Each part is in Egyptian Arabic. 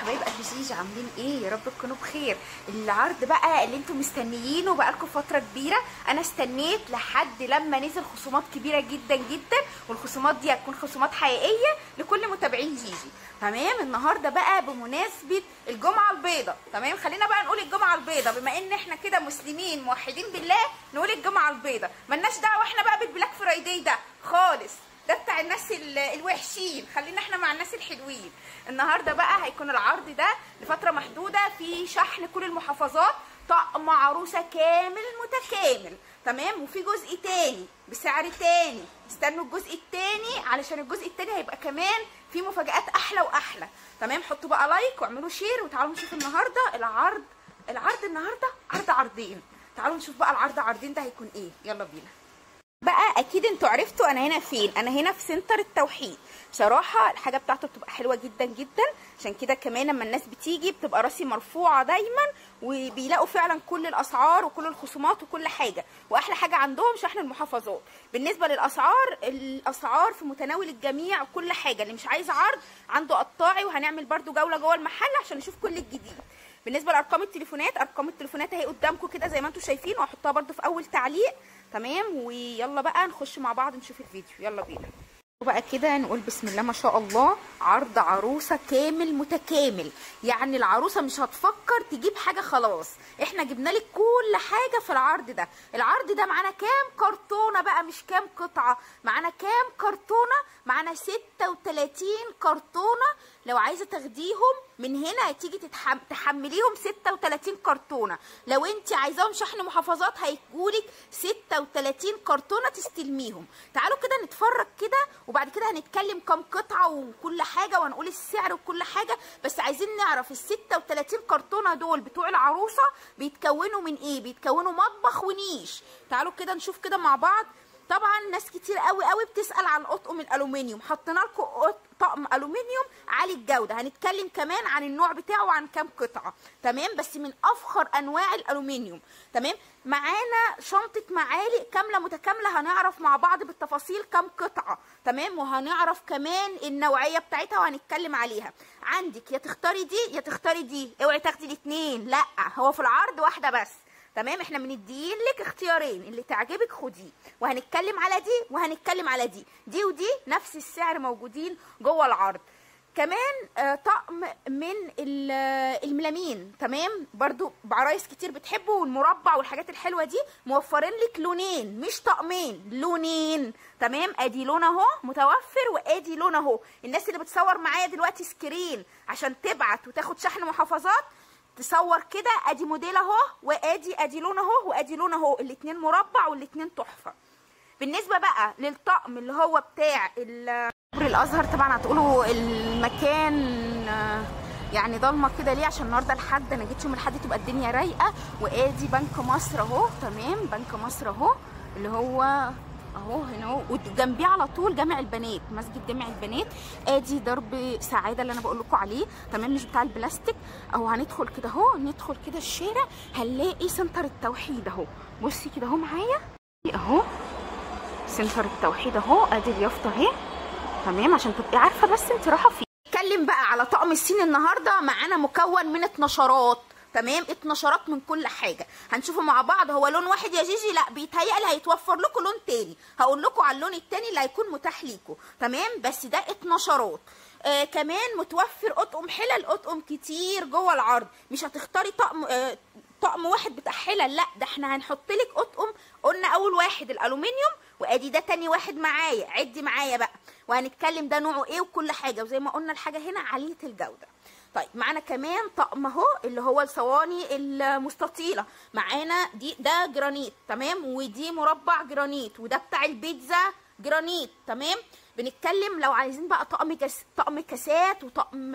حبايب قلب جيجي عاملين ايه يا رب تكونوا بخير العرض بقى اللي انتم مستنيينه بقالكم فتره كبيره انا استنيت لحد لما نزل خصومات كبيره جدا جدا والخصومات دي هتكون خصومات حقيقيه لكل متابعين جيجي تمام النهارده بقى بمناسبه الجمعه البيضاء تمام خلينا بقى نقول الجمعه البيضاء بما ان احنا كده مسلمين موحدين بالله نقول الجمعه البيضاء ملناش دعوه احنا بقى بالبلاك فرايداي ده خالص ده بتاع الناس ال- الوحشين خلينا احنا مع الناس الحلوين النهارده بقى هيكون العرض ده لفتره محدوده في شحن كل المحافظات طقم عروسه كامل متكامل تمام وفي جزء تاني بسعر تاني استنوا الجزء التاني علشان الجزء التاني هيبقى كمان في مفاجآت احلى واحلى تمام حطوا بقى لايك واعملوا شير وتعالوا نشوف النهارده العرض العرض النهارده عرض عرضين تعالوا نشوف بقى العرض عرضين ده هيكون ايه يلا بينا بقى اكيد انتوا عرفتوا انا هنا فين انا هنا في سنتر التوحيد بصراحه الحاجه بتاعته بتبقى حلوه جدا جدا عشان كده كمان لما الناس بتيجي بتبقى راسي مرفوعه دايما وبيلاقوا فعلا كل الاسعار وكل الخصومات وكل حاجه واحلى حاجه عندهم شحن المحافظات بالنسبه للاسعار الاسعار في متناول الجميع وكل حاجه اللي مش عايز عرض عنده قطاعي وهنعمل برده جوله جوه المحل عشان نشوف كل الجديد بالنسبه لارقام التليفونات ارقام التليفونات اهي قدامكم كده زي ما انتم شايفين وهحطها برده في اول تعليق تمام ويلا بقى نخش مع بعض نشوف الفيديو يلا بينا وبقى كده نقول بسم الله ما شاء الله عرض عروسه كامل متكامل يعني العروسه مش هتفكر تجيب حاجه خلاص احنا جبنا لك كل حاجه في العرض ده العرض ده معانا كام كرتونه بقى مش كام قطعه معانا كام كرتونه معانا 36 كرتونه لو عايزه تاخديهم من هنا هتيجي تتحم... تحمليهم 36 كرتونه لو انت عايزاهم شحن محافظات هيجولك 36 كرتونه تستلميهم تعالوا كده نتفرج كده وبعد كده هنتكلم كام قطعه وكل حاجه وهنقول السعر وكل حاجه بس عايزين نعرف ال 36 كرتونه دول بتوع العروسه بيتكونوا من ايه بيتكونوا مطبخ ونيش تعالوا كده نشوف كده مع بعض طبعا ناس كتير قوي قوي بتسال عن اطقم الالومنيوم حطينا لكم طقم الومنيوم عالي الجوده هنتكلم كمان عن النوع بتاعه وعن كام قطعه تمام بس من افخر انواع الالومنيوم تمام معانا شنطه معالق كامله متكامله هنعرف مع بعض بالتفاصيل كام قطعه تمام وهنعرف كمان النوعيه بتاعتها وهنتكلم عليها عندك يا تختاري دي يا تختاري دي اوعي تاخدي الاثنين لا هو في العرض واحده بس تمام احنا مديين لك اختيارين اللي تعجبك خديه وهنتكلم على دي وهنتكلم على دي دي ودي نفس السعر موجودين جوه العرض كمان آه طقم من الملامين تمام برضو بعرايس كتير بتحبه والمربع والحاجات الحلوه دي موفرين لك لونين مش طقمين لونين تمام ادي لون اهو متوفر وادي لون اهو الناس اللي بتصور معايا دلوقتي سكرين عشان تبعت وتاخد شحن محافظات تصور كده ادي موديل اهو وادي ادي لون اهو وادي لون اهو الاثنين مربع والاثنين تحفه بالنسبه بقى للطقم اللي هو بتاع كوبري الازهر طبعا هتقولوا المكان يعني ضلمه كده ليه عشان النهارده الحد انا جيت يوم الحد تبقى الدنيا رايقه وادي بنك مصر اهو تمام بنك مصر اهو اللي هو اهو هنا اهو وجنبيه على طول جامع البنات مسجد جامع البنات ادي درب سعاده اللي انا بقول لكم عليه تمام مش بتاع البلاستيك اهو هندخل كده اهو ندخل كده الشارع هنلاقي سنتر التوحيد اهو بصي كده اهو معايا اهو سنتر التوحيد اهو ادي اليافطه اهي تمام عشان تبقي عارفه بس انت رايحه فين نتكلم بقى على طقم الصين النهارده معانا مكون من اتنشرات تمام اتنشرات من كل حاجه هنشوفه مع بعض هو لون واحد يا جيجي لا بيتهيألي هيتوفر لكم لون تاني هقول لكم على اللون التاني اللي هيكون متاح ليكم تمام بس ده اتنشرات آه كمان متوفر اطقم حلل اطقم كتير جوه العرض مش هتختاري طقم آه طقم واحد بتاع حلل لا ده احنا هنحط لك اطقم قلنا اول واحد الالومنيوم وادي ده تاني واحد معايا عدي معايا بقى وهنتكلم ده نوعه ايه وكل حاجه وزي ما قلنا الحاجه هنا عاليه الجوده طيب معانا كمان طقم اهو اللي هو الصواني المستطيله معانا دي ده جرانيت تمام ودي مربع جرانيت وده بتاع البيتزا جرانيت تمام بنتكلم لو عايزين بقى طقم جس... طقم كاسات وطقم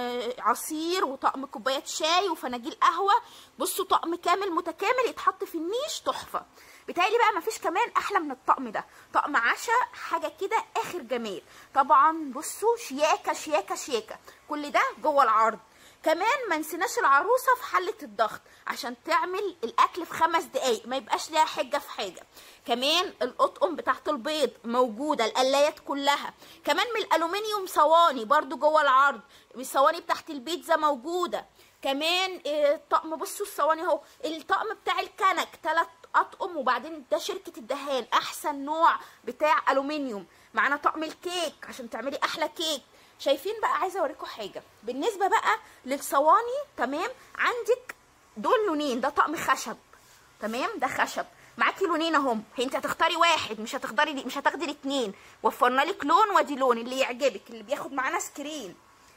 عصير وطقم كوبايات شاي وفناجيل قهوه بصوا طقم كامل متكامل يتحط في النيش تحفه بتهيألي بقى مفيش كمان احلى من الطقم ده طقم عشاء حاجه كده اخر جمال طبعا بصوا شياكه شياكه شياكه كل ده جوه العرض كمان ما نسيناش العروسه في حله الضغط عشان تعمل الاكل في خمس دقايق ما يبقاش ليها حجه في حاجه كمان القطقم بتاعت البيض موجوده القلايات كلها كمان من الالومنيوم صواني برضو جوه العرض الصواني بتاعت البيتزا موجوده كمان آه، طقم بصوا الصواني اهو الطقم بتاع الكنك ثلاث اطقم وبعدين ده شركه الدهان احسن نوع بتاع الومنيوم معانا طقم الكيك عشان تعملي احلى كيك شايفين بقى عايزه اوريكم حاجه بالنسبه بقى للصواني تمام عندك دول لونين ده طقم خشب تمام ده خشب معاكي لونين اهم انت هتختاري واحد مش هتختاري مش هتاخدي الاثنين وفرنا لك لون وادي لون اللي يعجبك اللي بياخد معانا سكرين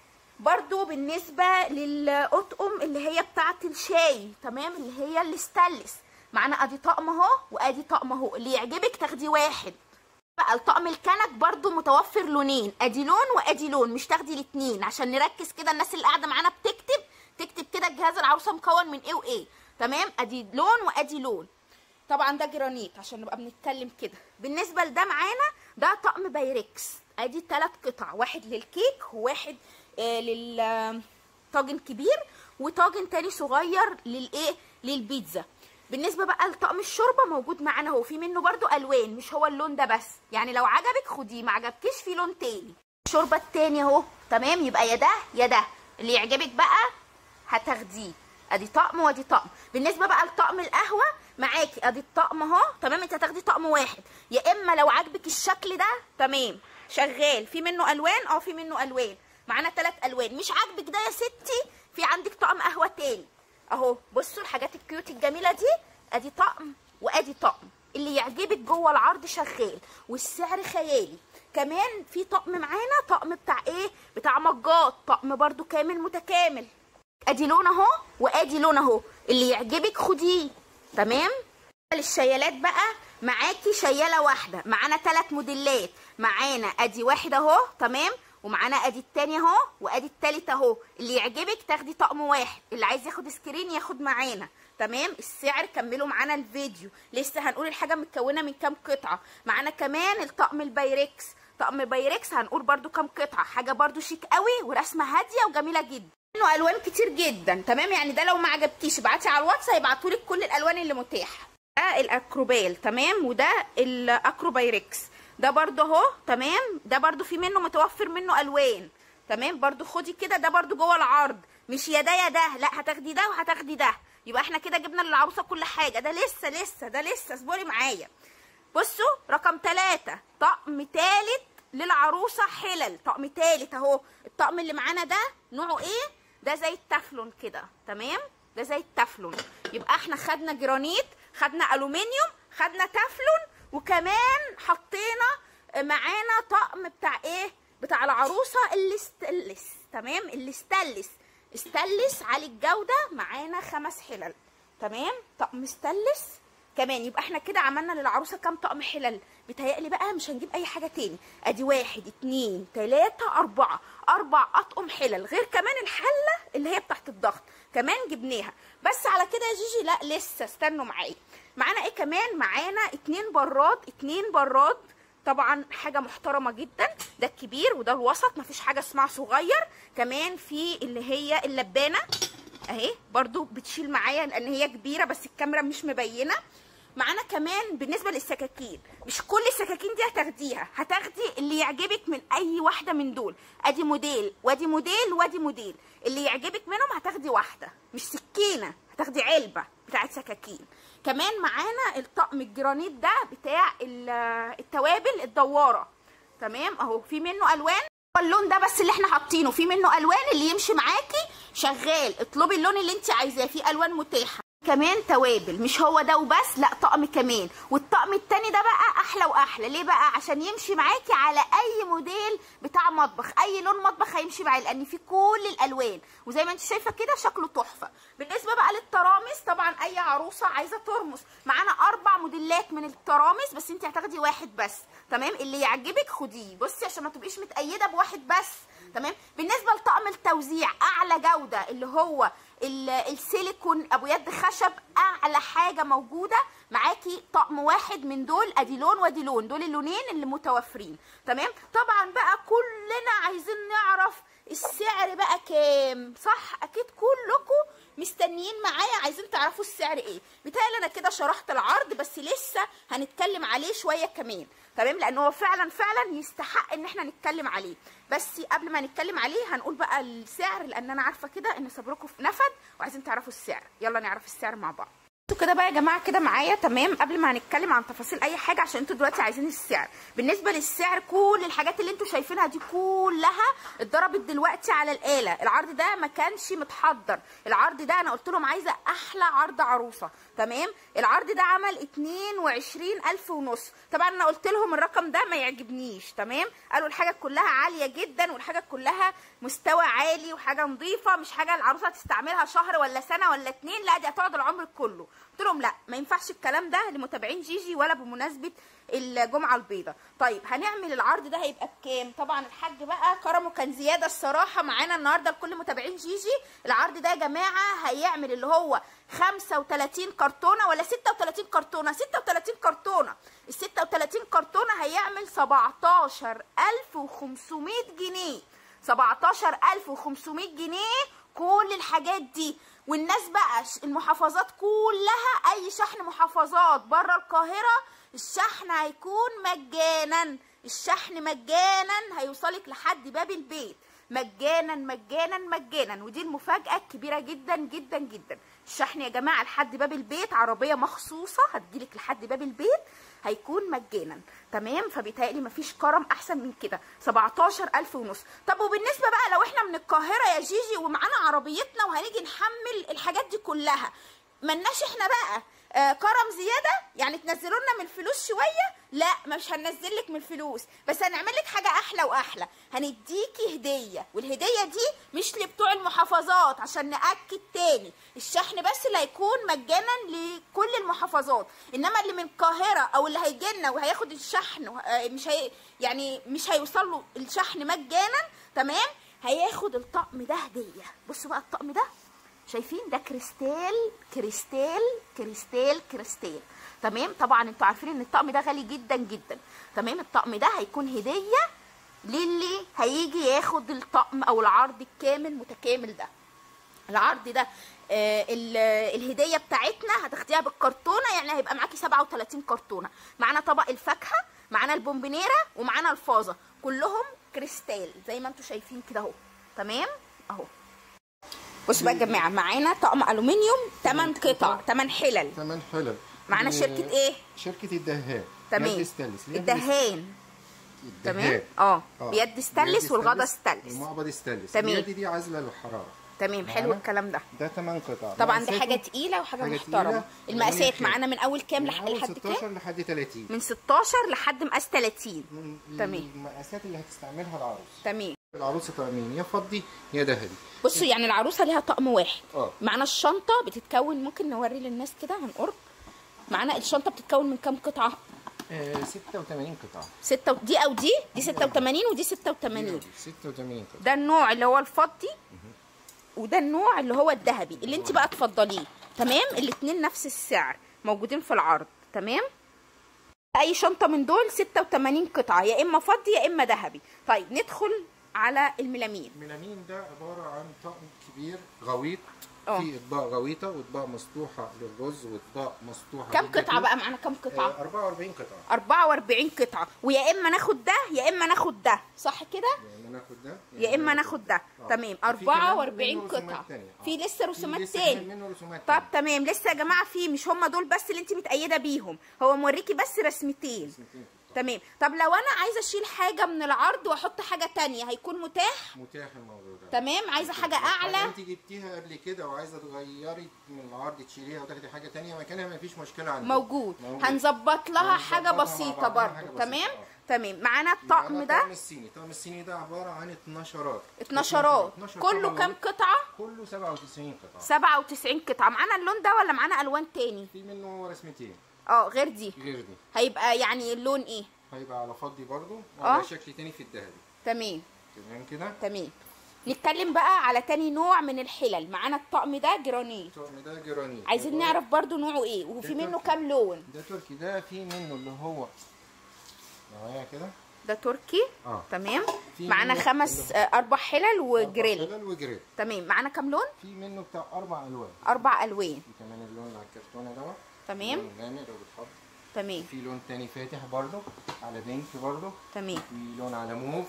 برضو بالنسبة للأطقم اللي هي بتاعة الشاي تمام اللي هي الاستانلس معانا ادي طقم اهو وادي طقم اهو اللي يعجبك تاخدي واحد بقى الطقم الكنك برضو متوفر لونين ادي لون وادي لون مش تاخدي الاتنين عشان نركز كده الناس اللي قاعده معانا بتكتب تكتب كده جهاز العروسه مكون من ايه وايه تمام ادي لون وادي لون طبعا ده جرانيت عشان نبقى بنتكلم كده بالنسبه لده معانا ده طقم بايركس ادي ثلاث قطع واحد للكيك وواحد آه لل طاجن كبير وطاجن تاني صغير للايه للبيتزا بالنسبه بقى لطقم الشوربه موجود معانا اهو في منه برضو الوان مش هو اللون ده بس يعني لو عجبك خديه ما عجبكيش في لون تاني الشوربه التاني اهو تمام يبقى يا ده يا ده اللي يعجبك بقى هتاخديه ادي طقم وادي طقم بالنسبه بقى لطقم القهوه معاكي ادي الطقم اهو تمام انت هتاخدي طقم واحد يا اما لو عاجبك الشكل ده تمام شغال في منه الوان اه في منه الوان معانا ثلاث الوان مش عاجبك ده يا ستي في عندك طقم قهوه تاني اهو بصوا الحاجات الكيوت الجميله دي ادي طقم وادي طقم اللي يعجبك جوه العرض شغال والسعر خيالي كمان في طقم معانا طقم بتاع ايه بتاع مجات طقم برضو كامل متكامل ادي لون اهو وادي لون اهو اللي يعجبك خديه تمام للشيالات بقى معاكي شياله واحده معانا ثلاث موديلات معانا ادي واحد اهو تمام ومعانا ادي التاني اهو وادي التالت اهو اللي يعجبك تاخدي طقم واحد اللي عايز ياخد سكرين ياخد معانا تمام السعر كملوا معانا الفيديو لسه هنقول الحاجه متكونه من كام قطعه معانا كمان الطقم البايركس طقم بايركس هنقول برده كام قطعه حاجه برده شيك قوي ورسمه هاديه وجميله جدا منه الوان كتير جدا تمام يعني ده لو ما عجبكيش ابعتي على الواتس هيبعتولك كل الالوان اللي متاحه ده الاكروبال تمام وده الاكروبايركس ده برده اهو تمام ده برده في منه متوفر منه الوان تمام برده خدي كده ده برده جوه العرض مش يا ده يا ده لا هتاخدي ده وهتاخدي ده يبقى احنا كده جبنا للعروسه كل حاجه ده لسه لسه ده لسه اصبري معايا بصوا رقم ثلاثة طقم ثالث للعروسه حلل طقم ثالث اهو الطقم اللي معانا ده نوعه ايه ده زي التفلون كده تمام ده زي التفلون يبقى احنا خدنا جرانيت خدنا الومنيوم خدنا تفلون وكمان حطينا معانا طقم بتاع ايه بتاع العروسه الاستلس تمام الاستلس استلس عالي الجوده معانا خمس حلل تمام طقم استلس كمان يبقى احنا كده عملنا للعروسه كام طقم حلل بيتهيألي بقى مش هنجيب اي حاجه تاني ادي واحد اتنين تلاته اربعه اربع اطقم حلل غير كمان الحله اللي هي بتاعت الضغط كمان جبناها بس على كده يا جيجي لا لسه استنوا معايا معانا ايه كمان معانا اتنين براد اتنين براد طبعا حاجة محترمة جدا ده الكبير وده الوسط مفيش حاجة اسمها صغير كمان في اللي هي اللبانة اهي برضو بتشيل معايا لان هي كبيرة بس الكاميرا مش مبينة معانا كمان بالنسبة للسكاكين مش كل السكاكين دي هتاخديها هتاخدي اللي يعجبك من اي واحدة من دول ادي موديل وادي موديل وادي موديل اللي يعجبك منهم هتاخدي واحدة مش سكينة هتاخدي علبة بتاعت سكاكين كمان معانا الطقم الجرانيت ده بتاع التوابل الدواره تمام اهو في منه الوان اللون ده بس اللي احنا حاطينه في منه الوان اللي يمشي معاكي شغال اطلبي اللون اللي انت عايزاه في الوان متاحه كمان توابل مش هو ده وبس لا طقم كمان والطقم التاني ده بقى احلى واحلى ليه بقى عشان يمشي معاكي على اي موديل بتاع مطبخ اي لون مطبخ هيمشي معاه لان في كل الالوان وزي ما انت شايفه كده شكله تحفه بالنسبه بقى للترامس طبعا اي عروسه عايزه ترمس معانا اربع موديلات من الترامس بس انت هتاخدي واحد بس تمام اللي يعجبك خديه بصي عشان ما تبقيش متأيده بواحد بس تمام بالنسبه لطقم التوزيع اعلى جوده اللي هو السيليكون ابو يد خشب اعلى حاجه موجوده معاكي طقم واحد من دول ادي لون وادي لون دول اللونين اللي متوفرين تمام طبعا بقى كلنا عايزين نعرف السعر بقى كام صح اكيد مستنيين معايا عايزين تعرفوا السعر ايه بيتهيألي انا كده شرحت العرض بس لسه هنتكلم عليه شويه كمان تمام لان هو فعلا فعلا يستحق ان احنا نتكلم عليه بس قبل ما نتكلم عليه هنقول بقى السعر لان انا عارفه كده ان صبركم نفد وعايزين تعرفوا السعر يلا نعرف السعر مع بعض انتوا كده بقى يا جماعه كده معايا تمام قبل ما هنتكلم عن تفاصيل اي حاجه عشان انتوا دلوقتي عايزين السعر بالنسبه للسعر كل الحاجات اللي انتوا شايفينها دي كلها اتضربت دلوقتي على الاله العرض ده ما كانش متحضر العرض ده انا قلت لهم عايزه احلى عرض عروسه تمام العرض ده عمل 22000 ونص طبعا انا قلت لهم الرقم ده ما يعجبنيش تمام قالوا الحاجه كلها عاليه جدا والحاجه كلها مستوى عالي وحاجه نظيفه مش حاجه العروسه تستعملها شهر ولا سنه ولا اتنين لا دي هتقعد العمر كله قلت لهم لا ما ينفعش الكلام ده لمتابعين جيجي ولا بمناسبه الجمعه البيضاء طيب هنعمل العرض ده هيبقى بكام طبعا الحاج بقى كرمه كان زياده الصراحه معانا النهارده لكل متابعين جيجي العرض ده يا جماعه هيعمل اللي هو 35 كرتونه ولا 36 كرتونه 36 كرتونه ال 36 كرتونه هيعمل 17500 جنيه 17500 جنيه كل الحاجات دي والناس بقى المحافظات كلها اي شحن محافظات بره القاهره الشحن هيكون مجانا الشحن مجانا هيوصلك لحد باب البيت مجانا مجانا مجانا ودي المفاجاه الكبيره جدا جدا جدا الشحن يا جماعه لحد باب البيت عربيه مخصوصه هتجيلك لحد باب البيت هيكون مجانا تمام فبيتهيألي مفيش كرم احسن من كده 17000 ونص طب وبالنسبه بقى لو احنا من القاهره يا جيجي ومعانا عربيتنا وهنيجي نحمل الحاجات دي كلها ملناش احنا بقى آه كرم زياده يعني تنزلوا لنا من الفلوس شويه لا مش هننزل لك من الفلوس بس هنعمل لك حاجه احلى واحلى هنديكي هديه والهديه دي مش لبتوع المحافظات عشان ناكد تاني الشحن بس اللي هيكون مجانا لكل المحافظات انما اللي من القاهره او اللي هيجي لنا وهياخد الشحن آه مش هي يعني مش هيوصل له الشحن مجانا تمام هياخد الطقم ده هديه بصوا بقى الطقم ده شايفين ده كريستال كريستال كريستال كريستال تمام طبعا انتوا عارفين ان الطقم ده غالي جدا جدا تمام الطقم ده هيكون هديه للي هيجي ياخد الطقم او العرض الكامل متكامل ده العرض ده آه الهديه بتاعتنا هتاخديها بالكرتونه يعني هيبقى معاكي 37 كرتونه معانا طبق الفاكهه معانا البومبنيره ومعانا الفازه كلهم كريستال زي ما انتوا شايفين كده اهو تمام اهو بصوا بقى يا جماعه معانا طقم الومنيوم 8 قطع 8 حلل 8 حلل معانا شركه ايه شركه الدهان تمام يد ستانلس الدهان تمام الدهان اه آه. بيد ستانلس والغطا ستانلس المقبض ستانلس تمام. اليد دي عازله للحراره تمام حلو معانا؟ الكلام ده ده 8 قطع طبعا دي مقاساته حاجه تقيله وحاجه حاجة محترمه تقيلة. المقاسات جميل. معانا من اول كام من لح- أول لحد 16 كام لحد 30 من 16 لحد مقاس 30 من تمام. المقاسات اللي هتستعملها العروس تمام العروسه طقمين يا فضي يا ذهبي بصوا يعني العروسه ليها طقم واحد اه. معانا الشنطه بتتكون ممكن نوري للناس كده هنقرب معانا الشنطه بتتكون من كام قطعه آه 86 قطعه ستة و... دي او دي دي 86 ودي 86 86 قطعه ده النوع اللي هو الفضي وده النوع اللي هو الذهبي اللي انت بقى تفضليه تمام الاتنين نفس السعر موجودين في العرض تمام اي شنطه من دول 86 قطعه يا اما فضي يا اما ذهبي طيب ندخل على الميلامين الميلامين ده عباره عن طقم كبير غويط اه. فيه اطباق غويطه واطباق مسطوحه للرز واطباق مسطوحه كم للجاتوه. قطعه بقى معانا كم قطعه آه 44 قطعه 44 قطعه ويا اما ناخد ده يا اما ناخد ده صح كده يا اما ناخد ده يا اما ناخد ده آه. تمام وفي كمان 44 منه رسومات قطعه تانية. آه. في لسه رسومات لسه تاني كمان منه رسومات طب تانية. تمام لسه يا جماعه في مش هم دول بس اللي انت متأيده بيهم هو موريكي بس رسمتين رسمتين قطع. تمام طب لو انا عايزه اشيل حاجه من العرض واحط حاجه تانية هيكون متاح متاح الموضوع ده تمام عايزه حاجه لو اعلى انت جبتيها قبل كده وعايزه تغيري من العرض تشيليها وتاخدي حاجه تانية مكانها مفيش مشكله عندي موجود هنظبط لها هنظبطها حاجه مع بسيطه بعضها حاجة برضو بسيطة، تمام اه. تمام معانا الطقم معانا ده الطقم الصيني الطقم الصيني ده عباره عن 12 اتناشرات 12 كله طبعا كام قطعه كله 97 قطعه 97 قطعه معانا اللون ده ولا معانا الوان تاني في منه رسمتين اه غير دي غير دي هيبقى يعني اللون ايه هيبقى على فضي برضو اه. وعلى شكل تاني في الذهبي تمام تمام كده تمام نتكلم بقى على تاني نوع من الحلل معانا الطقم ده جرانيت الطقم ده جرانيت عايزين عبارة- نعرف برضو نوعه ايه وفي ده منه تركي. كام لون ده تركي ده في منه اللي هو معايا كده ده تركي اه تمام في معانا منه- خمس آه، اربع حلل أربع وجريل حلل وجريل تمام معانا كام لون في منه بتاع اربع الوان اربع الوان في كمان اللون اللي على الكرتونه دوت تمام لون غامق لو بتحب تمام في لون تاني فاتح برضو على بينك برضو تمام في لون على موف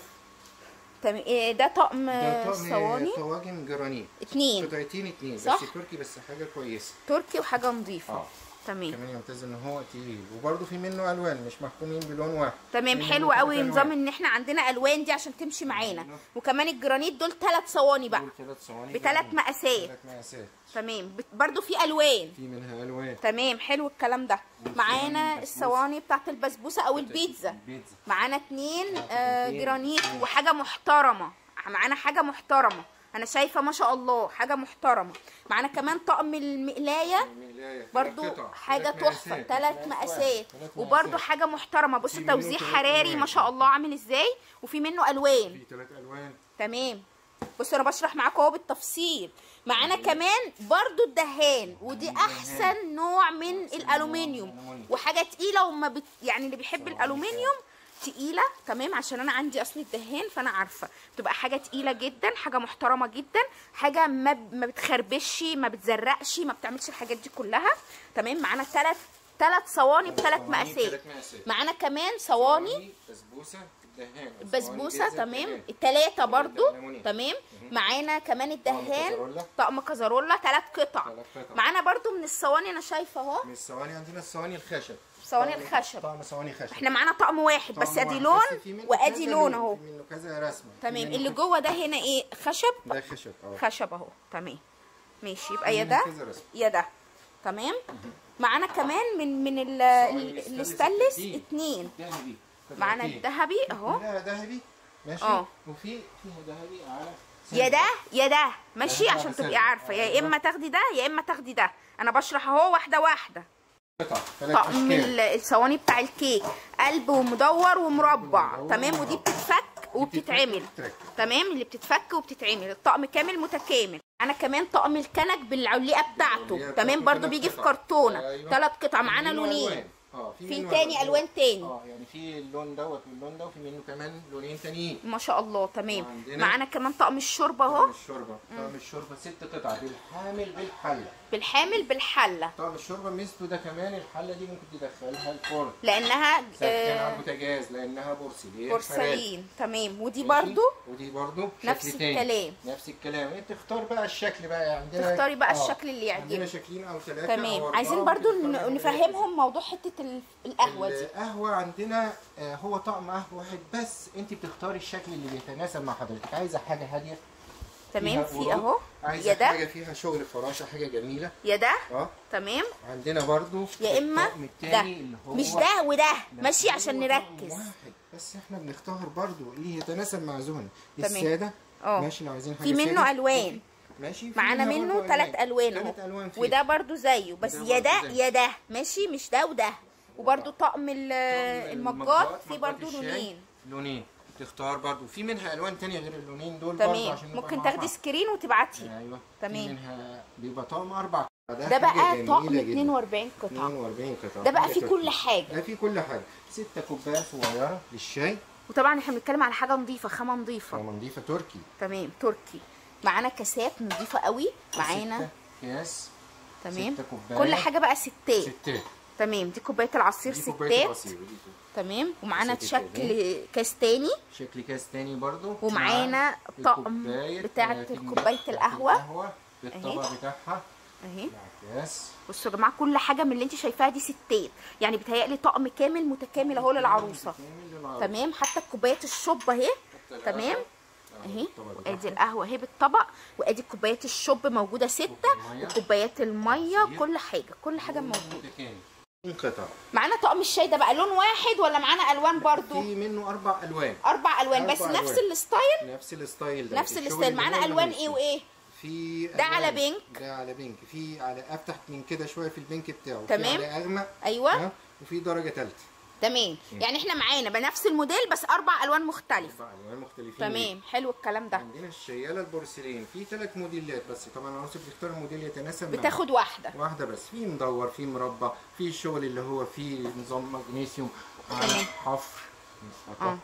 تمام إيه ده طقم ده آه، طقم صواني طواجن جرانيت اتنين قطعتين اتنين صح؟ بس تركي بس حاجه كويسه تركي وحاجه نظيفه اه تمام كمان يمتاز ان هو تقيل وبرده في منه الوان مش محكومين بلون واحد تمام في حلو منه قوي تلات نظام ألوان. ان احنا عندنا الوان دي عشان تمشي معانا أيوة. وكمان الجرانيت دول ثلاث صواني بقى دول ثلاث صواني بثلاث جرانيت. مقاسات ثلاث مقاسات تمام بت- برضو في الوان في منها الوان تمام حلو الكلام ده والصواني معانا البسبوسة. الصواني بتاعت البسبوسه او البيتزا البيتزا معانا اتنين آه اتنين. جرانيت اتنين. وحاجه محترمه معانا حاجه محترمه انا شايفه ما شاء الله حاجه محترمه معانا كمان طقم المقلايه المقلاية برضو ثلاث قطع، حاجه ثلاث تحفه مقاسات. ثلاث مقاسات ثلاث وبرضو مقاسات. حاجه محترمه بص في منه التوزيع ثلاث حراري ألوان. ما شاء الله عامل ازاي وفي منه الوان في ثلاث الوان تمام بصوا انا بشرح معاكم اهو بالتفصيل معانا كمان برضو الدهان ودي الدهان. احسن نوع من أحسن الالومنيوم نوع من الألومنيوم. وحاجه تقيله وما بت... يعني اللي بيحب صراحة. الالومنيوم تقيله تمام عشان انا عندي اصل الدهان فانا عارفه بتبقى حاجه تقيله جدا حاجه محترمه جدا حاجه ما ب... ما بتخربش ما بتزرقش ما بتعملش الحاجات دي كلها تمام معانا ثلاث ثلاث صواني بثلاث صواني مقاسات بثلاث مقاسات. معانا كمان صواني بسبوسه الدهان بسبوسه تمام التلاته برضو ألمونيوم. تمام معانا كمان الدهان كزرولة. طقم كزرولة ثلاث قطع ثلاث قطع. معانا برضو من الصواني انا شايفه اهو من الصواني عندنا الصواني الخشب صواني طقم- الخشب. طقم صواني خشب احنا معانا طقم واحد بس طقم ادي واحد. لون بس في منه وادي كذا لون اهو في منه كذا رسمه في تمام منه اللي كذا- جوه ده هنا ايه خشب ده خشب اه خشب اهو تمام ماشي يبقى يا منه ده كذا رسمة. يا ده تمام معانا كمان من من ال- الصواني ال- الاستانلس الاستانلس اتنين. اتنين ذهبي معانا قطعتين. الذهبي اهو لا ذهبي ماشي اه. وفي فيها ذهبي على يا ده يا ده ده ماشي على عشان تبقي سلة. عارفه يا أيوة. اما تاخدي ده يا اما تاخدي ده انا بشرح اهو واحده واحده قطع ثلاث طقم اشكال ال- الصواني بتاع الكيك قلب ومدور ومربع مدور تمام ودي ومربع. بتتفك وبتتعمل وبتتركب. تمام اللي بتتفك وبتتعمل الطقم كامل متكامل انا كمان طقم الكنك بالعلقه بتاعته العلقة تمام بتاعته برضو ثلاث بيجي في قطع. كرتونه أيوة. ثلاث قطع معانا منه لونين ألوان. اه في منه تاني ألوان تاني. اه يعني في اللون دوت واللون ده وفي منه كمان لونين تانيين ما شاء الله تمام وعندنا- معانا كمان طقم الشوربه طقم اهو الشوربه طقم الشوربه ست قطع بالحامل بالحله بالحامل بالحله طقم الشوربه ميزته ده كمان الحله دي ممكن تدخلها الفرن لانها سخن على آه البوتاجاز لانها بورسلين بورسلين تمام ودي ماشي؟ برضو ودي برضو نفس شكل تاني. الكلام. نفس الكلام انت تختار بقى الشكل بقى عندنا تختاري بقى آه. الشكل اللي عندنا يعجبك شكلين او ثلاثه تمام عايزين برضو ن- نفهمهم موضوع حته ال- القهوه دي القهوه عندنا آه، هو طقم قهوه واحد بس انت بتختاري الشكل اللي بيتناسب مع حضرتك عايزه حاجه هاديه تمام فيها في ورود، اهو عايزه يا ده حاجه فيها شغل فراشه حاجه جميله يا ده اه تمام عندنا برضو يا اما الطقم ده التاني اللي هو مش ده وده لا، ماشي هو عشان طقم نركز واحد بس احنا بنختار برضو اللي يتناسب مع ذوقنا تمام. الساده اه. ماشي لو عايزين حاجه في منه سادة. الوان ماشي في معانا منه برضو ثلاث الوان ثلاث اهو الوان فيه. وده برضو زيه بس وده يا برضو ده زيه. يا ده ماشي مش ده وده وبرضو طقم ال- المجات في مجات برضو الشاي، لونين لونين تختار برضو في منها الوان تانية غير اللونين دول برضو تمام عشان نبقى ممكن مع تاخدي بعض. سكرين وتبعتي ايوه تمام. في منها بيبقى طقم اربع ده حاجة بقى جميلة طقم جدا. 42 قطعه 42 قطعه ده بقى حاجة فيه كل تركي. حاجه ده فيه كل حاجه ستة كوبايات صغيره للشاي وطبعا احنا بنتكلم على حاجه نظيفه خامه نظيفه نظيفه تركي تمام تركي معانا كاسات نظيفه قوي معانا ستة كاس تمام ستة كوبايات. كل حاجه بقى ستات ستات تمام دي كوبايه العصير دي كوبايه ستات العصير ودي تمام ومعانا ستات شكل كاس تاني شكل كاس تاني برضو ومعانا مع طقم الكوباية بتاعه بتاعت كوبايه بتاعت القهوه القهوة بالطبق بتاعها اهي مع كاس بصوا يا جماعه كل حاجه من اللي انت شايفاها دي ستات يعني بيتهيألي طقم كامل متكامل اهو للعروسه كامل للعروسة. تمام حتى كوبايات الشوب اهي حتى تمام القهوة. اهي الطبق وادي بتاعها. القهوه اهي بالطبق وادي كوبايات الشوب موجوده سته المية. وكوبايات الميه عصير. كل حاجه كل حاجه موجوده متكامل قطع معانا طقم الشاي ده بقى لون واحد ولا معانا الوان برضو في منه اربع الوان اربع الوان بس أربع نفس ألوان. الستايل نفس الستايل ده نفس الشغل الستايل اللي معانا هو الوان اللي ايه ماشي. وايه في ده على ألوان. بينك. ده على بينك في على افتح من كده شويه في البينك بتاعه تمام. في على اغمق ايوه ها؟ وفي درجه ثالثه تمام يعني احنا معانا بنفس الموديل بس اربع الوان مختلفه اربع الوان مختلفين تمام حلو الكلام ده عندنا الشياله البورسلين في ثلاث موديلات بس طبعا العروسه بتختار الموديل يتناسب معاها. بتاخد واحده واحده بس في مدور في مربع في الشغل اللي هو فيه نظام مغنيسيوم على تمام. حفر اه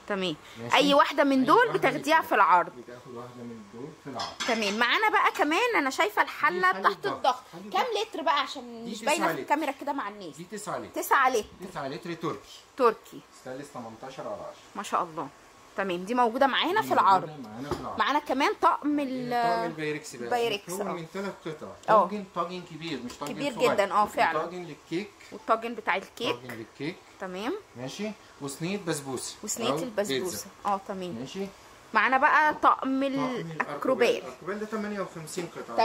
تمام ماشي. اي واحده من أي دول واحدة بتاخديها من في العرض بتاخد واحده من دول في العرض تمام معانا بقى كمان انا شايفه الحله دي حلة تحت ضغط. الضغط حلة كام لتر بقى عشان دي مش تسعة باينه في لتر. الكاميرا كده مع الناس دي 9 لتر 9 لتر 9 لتر تركي تركي ستانلس 18 على 10 ما شاء الله تمام دي موجوده معانا دي في العرض موجودة معانا في العرض معانا كمان طقم طقم ال البايركس بقى بايركس، مكون اه. من ثلاث قطع اه. طاجن طاجن كبير مش طاجن كبير صغير. جدا، اه، فعلا. طاجن للكيك والطاجن بتاع الكيك طاجن للكيك تمام ماشي وصينيه بسبوسه وصينيه أو البسبوسه بيتزا. اه تمام ماشي معانا بقى طقم طقم الاكروبات الاكروبات ده 58 قطعه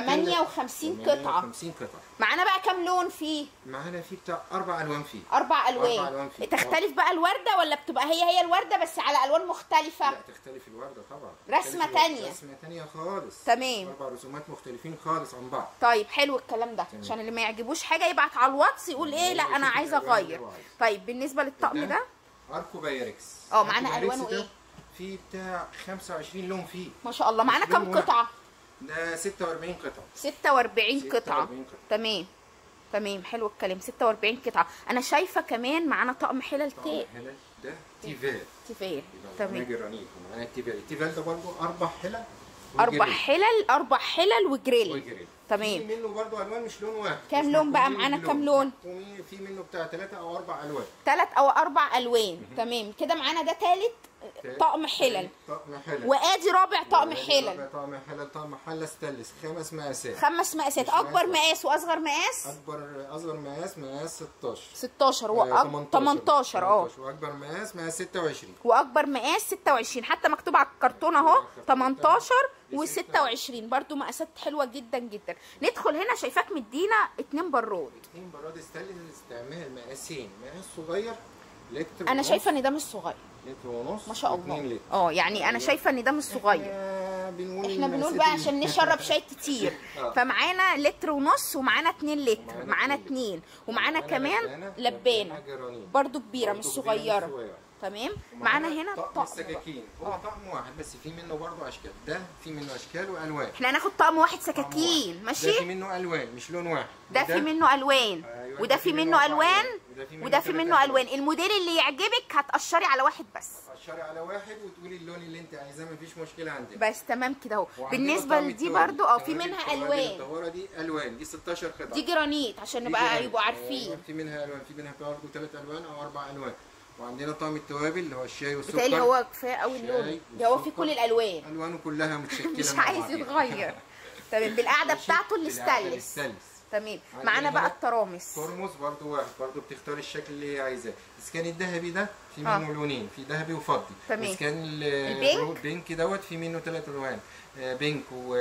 58 قطعه 58 قطعه معانا بقى كام لون فيه معانا فيه بتاع اربع الوان فيه اربع أربع الوان ألوان فيه. تختلف بقى الورده ولا بتبقى هي هي الورده بس على الوان مختلفه لا تختلف الورده طبعا رسمة تختلف تانية. رسمه تانية خالص تمام. اربع رسومات مختلفين خالص عن بعض طيب حلو الكلام ده تمام. عشان اللي ما يعجبوش حاجه يبعت على الواتس يقول ايه لا يشوف انا عايزه الألوان اللي اغير هو عايزها. طيب بالنسبه للطقم ده اركو بايركس اه، معانا أركو بايركس ألوانه ده إيه؟ فيه بتاع 25 لون فيه ما شاء الله معانا مش لون كام واحد. قطعه ده 46 قطعه 46 قطعه 46 قطعة. تمام تمام حلو الكلام 46 قطعه انا شايفه كمان معانا طقم حلل طقم تاء حلل ده تيفال تيفال تمام تمام جرانيت ومعانا التيفال التيفال ده برضه اربع حلل اربع وجريل. حلل اربع حلل وجريل وجريل تمام. في منه برضه الوان مش لون واحد كام اسمه لون بقى؟ كومين معانا بلون. كام لون؟ كومين- في منه بتاع ثلاثة او اربع الوان ثلاث او اربع الوان تمام كده معانا ده ثالث طقم حلل طقم حلل وادي رابع طقم رابع حلل طقم حلل طقم حله ستانلس خمس مقاسات خمس مقاسات مش اكبر مقاس مقاس واصغر مقاس اكبر اصغر مقاس مقاس 16 16 آه، وأك- 18 اه 18 واكبر مقاس مقاس 26 واكبر مقاس 26 حتى مكتوب على الكرتون اهو 18 دي و26 برضو مقاسات حلوه جدا جدا ندخل هنا شايفاك مدينا اتنين برود اتنين براد ستانلس استعمال مقاسين مقاس صغير لتر انا ونص، شايفه ان ده مش صغير لتر ونص ما شاء واتنين الله لتر. اه يعني انا شايفه ان ده مش صغير احنا بنقول احنا بنقول المقاسات بقى دي. عشان نشرب شاي كتير آه. فمعانا لتر ونص ومعانا اتنين لتر ومعانا معانا اتنين لتر. اتنين ومعانا ومعانا كمان لبانه جرانين. برضو كبيره مش برضو كبيرة مش صغيره صغيرة. تمام ومعانا معانا هنا طقم طقم السكاكين هو آه. طقم واحد بس في منه برضه اشكال ده في منه اشكال والوان احنا هناخد طقم واحد طقم سكاكين واحد. ماشي ده في منه الوان مش لون واحد ده في منه الوان أيوة، وده ده في في منه منه أربع الوان ألوان. وده في منه وده في تلات منه ألوان. الوان الموديل اللي يعجبك هتقشري على واحد بس قشري على واحد وتقولي اللون اللي انت عايزاه مفيش مشكله عندك بس تمام كده اهو وعندنا بالنسبه طقم لدي التوابل. برضو اه في توابل- منها توابل الوان الدواره دي الوان دي 16 قطعه دي جرانيت عشان دي نبقى جرانيت. يبقوا أيوة، عارفين في منها الوان في منها برضه ثلاث الوان او اربع الوان وعندنا طقم التوابل اللي هو الشاي والسكر بالتالي هو كفايه قوي شاي اللون ده هو فيه والسكر. كل الالوان الوانه كلها متشكله مش مع عايز بعضيها. يتغير تمام بالقعده ماشي؟ بتاعته بالقعدة الستانلس الستانلس. تمام عندنا معانا بقى هنا الترامس ترمس برضه واحد برضه بتختار الشكل اللي هي عايزاه اذا كان الذهبي ده في آه. منه لونين في ذهبي وفضي تمام. اذا كان ال- البينك؟ البينك دوت في منه ثلاث الوان آه، بينك و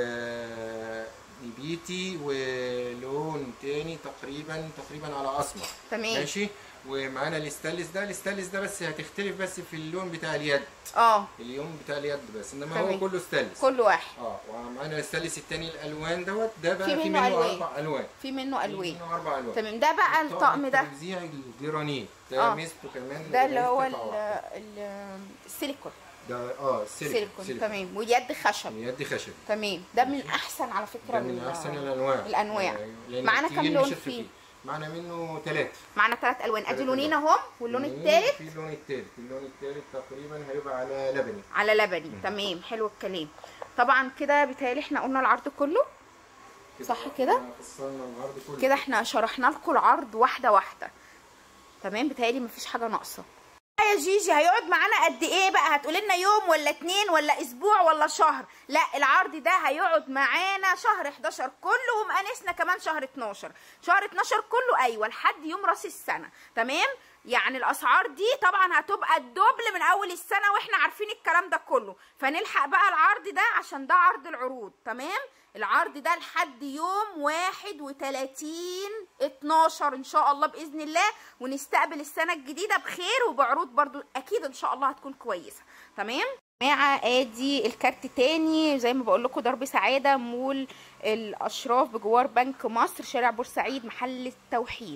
نبيتي ولون تاني تقريبا تقريبا على اسمر تمام ماشي ومعانا الاستانلس ده الاستانلس ده بس هتختلف بس في اللون بتاع اليد اه اليوم بتاع اليد بس انما تمام. هو كله ستانلس كل واحد اه ومعانا الاستانلس التاني الالوان دوت ده بقى في في منه منه ألوان. اربع الوان في منه في الوان منه اربع الوان تمام ده بقى الطقم ده توزيع الجرانيت ده آه. ميزته كمان ده اللي هو قطعة ال- واحدة. ال- السيليكون ده اه السيليكون سيليكون تمام واليد خشب يد خشب تمام ده من احسن على فكره ده من ال- احسن الانواع الأنواع. آه، لأن معانا التقيل كام لون مش فيه؟ الخفيف. معانا منه ثلاثة معانا ثلاث الوان ادي تلات لونين ألوان. اهم واللون الثالث في اللون الثالث اللون الثالث تقريبا هيبقى على لبني على لبني تمام حلو الكلام طبعا كده بيتهيألي احنا قلنا العرض كله صح كده؟ إحنا فصلنا العرض كله كده احنا شرحنا لكم العرض واحده واحده تمام بيتهيألي مفيش حاجه ناقصه يا جيجي هيقعد معانا قد ايه بقى هتقول لنا يوم ولا اتنين ولا اسبوع ولا شهر لا العرض ده هيقعد معانا شهر 11 كله ومقانسنا كمان شهر 12 شهر 12 كله ايوه لحد يوم راس السنه تمام يعني الاسعار دي طبعا هتبقى الدبل من اول السنه واحنا عارفين الكلام ده كله فنلحق بقى العرض ده عشان ده عرض العروض تمام العرض ده لحد يوم 31 12 ان شاء الله باذن الله ونستقبل السنه الجديده بخير وبعروض برضو اكيد ان شاء الله هتكون كويسه تمام جماعه ادي الكارت تاني زي ما بقول لكم درب سعاده مول الاشراف بجوار بنك مصر شارع بورسعيد محل التوحيد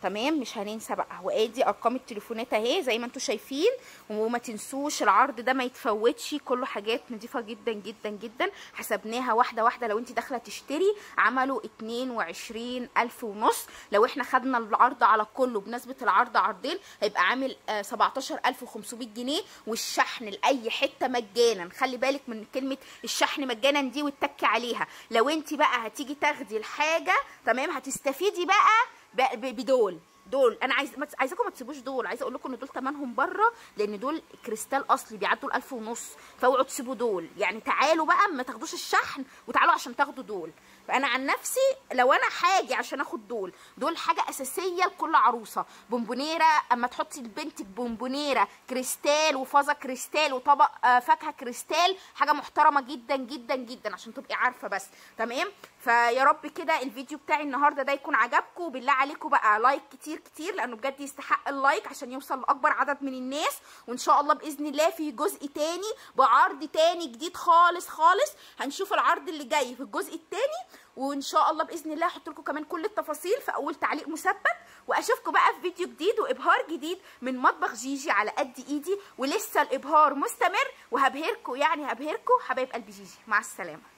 تمام مش هننسى بقى وادي ارقام التليفونات اهي زي ما انتم شايفين وما تنسوش العرض ده ما يتفوتش كله حاجات نظيفه جدا جدا جدا حسبناها واحده واحده لو انت داخله تشتري عملوا 22 الف ونص لو احنا خدنا العرض على كله بمناسبه العرض عرضين هيبقى عامل آه 17500 جنيه والشحن لاي حته مجانا خلي بالك من كلمه الشحن مجانا دي واتكي عليها لو انت بقى هتيجي تاخدي الحاجه تمام هتستفيدي بقى بدول دول انا عايز عايزاكم ما تسيبوش دول عايزه اقول لكم ان دول ثمنهم بره لان دول كريستال اصلي بيعدوا الألف ونص فاوعوا تسيبوا دول يعني تعالوا بقى ما تاخدوش الشحن وتعالوا عشان تاخدوا دول فانا عن نفسي لو انا حاجه عشان اخد دول دول حاجه اساسيه لكل عروسه بونبونيره اما تحطي لبنتك بونبونيره كريستال وفازه كريستال وطبق فاكهه كريستال حاجه محترمه جدا جدا جدا عشان تبقي عارفه بس تمام فيا رب كده الفيديو بتاعي النهارده ده يكون عجبكم وبالله عليكم بقى لايك كتير كتير لانه بجد يستحق اللايك عشان يوصل لاكبر عدد من الناس وان شاء الله باذن الله في جزء تاني بعرض تاني جديد خالص خالص هنشوف العرض اللي جاي في الجزء التاني وان شاء الله باذن الله هحط لكم كمان كل التفاصيل في اول تعليق مثبت واشوفكم بقى في فيديو جديد وابهار جديد من مطبخ جيجي على قد ايدي ولسه الابهار مستمر وهبهركم يعني هبهركم حبايب قلب جيجي مع السلامه